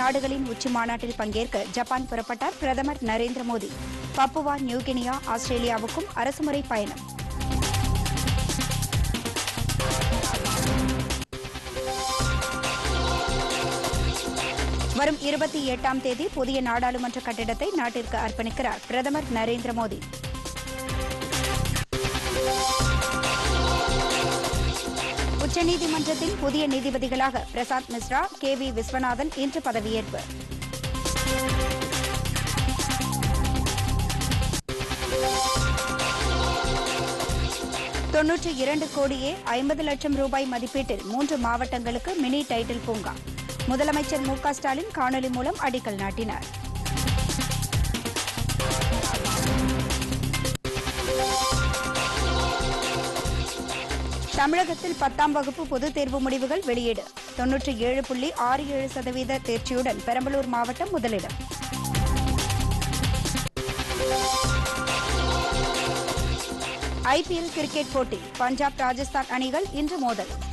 நாடுகளின் உச்சி மாநாட்டில் பங்கேற்க ஜப்பான் புறப்பட்டார் பிரதமர் நரேந்திர மோடி பப்புவா நியூகினியா ஆஸ்திரேலியாவுக்கும் அரசுமுறை பயணம் வரும் இருபத்தி எட்டாம் தேதி புதிய நாடாளுமன்ற கட்டிடத்தை நாட்டிற்கு அர்ப்பணிக்கிறார் பிரதமர் நரேந்திர மோடி உச்சநீதிமன்றத்தின் புதிய நீதிபதிகளாக பிரசாந்த் மிஸ்ரா கே வி விஸ்வநாதன் இன்று பதவியேற்பு தொன்னூற்றி இரண்டு கோடியே ஐம்பது லட்சம் ரூபாய் மதிப்பீட்டில் மூன்று மாவட்டங்களுக்கு மினி டைட்டில் பூங்கா முதலமைச்சர் மு க ஸ்டாலின் காணொலி மூலம் அடிக்கல் நாட்டினார் தமிழகத்தில் பத்தாம் வகுப்பு பொதுத் தேர்வு முடிவுகள் வெளியீடு தொன்னூற்றி ஏழு புள்ளி ஆறு ஏழு சதவீத தேர்ச்சியுடன் பெரம்பலூர் மாவட்டம் முதலிடம் ஐபிஎல் கிரிக்கெட் போட்டி பஞ்சாப் ராஜஸ்தான் அணிகள் இன்று மோதல்